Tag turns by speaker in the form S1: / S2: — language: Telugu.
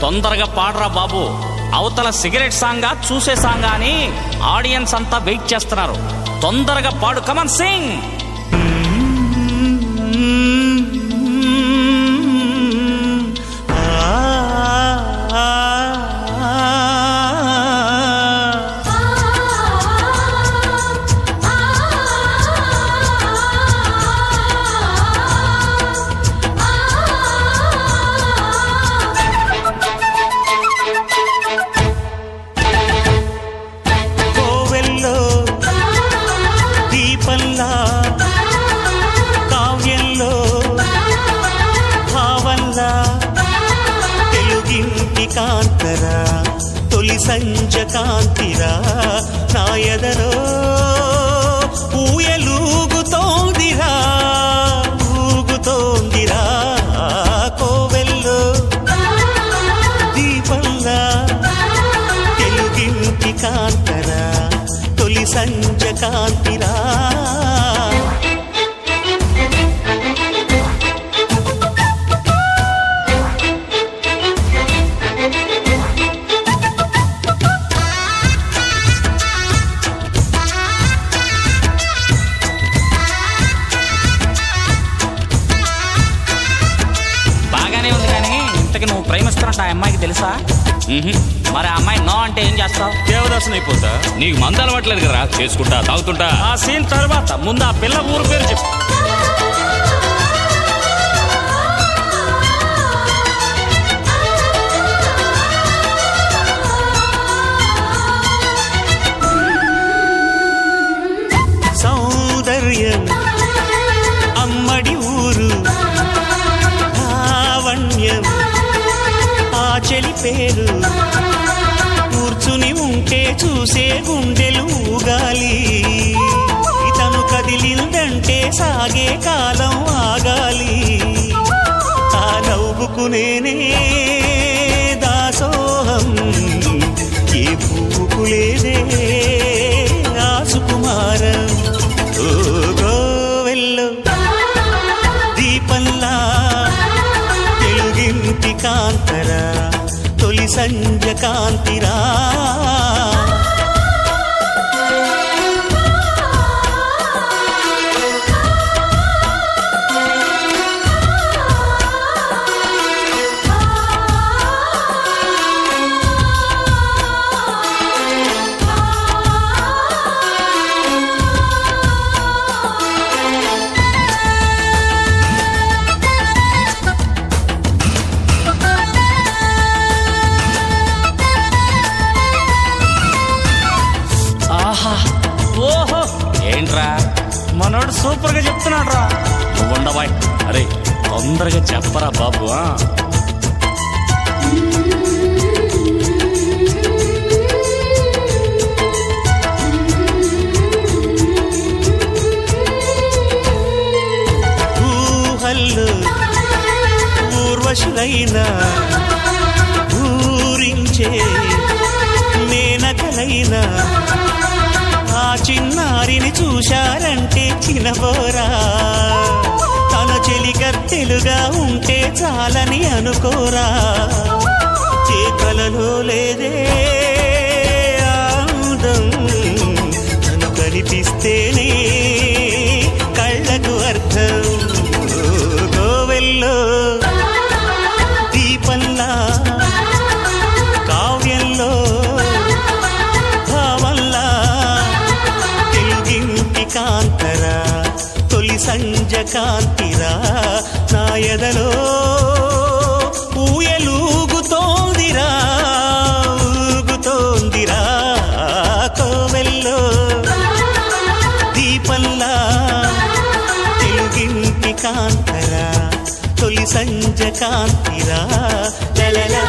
S1: తొందరగా పాడరా బాబు అవతల సిగరెట్ సాంగా చూసే సాంగా అని ఆడియన్స్ అంతా వెయిట్ చేస్తున్నారు తొందరగా పాడు కమన్ సింగ్
S2: కోవెల్లో దీపంలా కావ్యంలో భావంలా తెలుగింటి కాంతరా తొలి సంజ కాంతిరా నా ఎదలో ఊయలూగుతోందిరా ఊగుతోందిరా కోవెల్లో దీపంలా తెలుగింటి కాంతరా తొలి సంజ కాంతిరా
S1: బాగానే ఉంది కానీ ఇంతకి నువ్వు ప్రేమిస్తున్నట్టు ఆ అమ్మాయికి తెలుసా మరి ఆ అమ్మాయి నో అంటే ఏం చేస్తావు
S3: దేవదాసం అయిపోతా నీకు మంద అలవాట్లేదు కదా చేసుకుంటా తాగుతుంటా
S1: ఆ సీన్ తర్వాత ముందు ఆ పిల్ల ఊరు పేరు చెప్పు
S2: సౌందర్యం అమ్మడి ఊరు లావణ్యం ఆ చెలి పేరు కూర్చుని ఉంటే చూసే గుండెలు ఊగాలి ఇతను కదిలిందంటే సాగే కాలం ఆగాలి ఆ నవ్వుకునేనే దాసోహం ఏ పువ్వుకు లేదే ఆ సుకుమారం ఓ గోవెల్లో దీపంలా తెలుగింటి కాంతరా తొలి సంజ కాంతిరా
S1: ఆహా ఓహో ఏంట్రా మనోడు సూపర్ గా చెప్తున్నాడు రా నువ్వు ఉండవాయ్ అరే తొందరగా చెప్పరా బాబు ఆ?
S2: ఊహల్లో ఊర్వశులైన ఊరించే మేనకలైన ఆ చిన్నారిని చూశారంటే చినబోరా తన చెలికత్తెలుగా ఉంటే చాలని అనుకోరా చేకలలో లేదే ఆనందం తను కనిపిస్తేనే కళ్ళకు అర్థం ఓ గోవెల్లో దీపంలా కావ్యంలో భావంలా తెలుగింటి కాంతరా తొలి సంజ కాంతిరా నా ఎదలో ఊయలూగుతోందిరా ఊగుతోందిరా కోవెల్లో దీపంలా తెలుగింటి కాంతరా తొలి సంజ కాంతిరా లలలా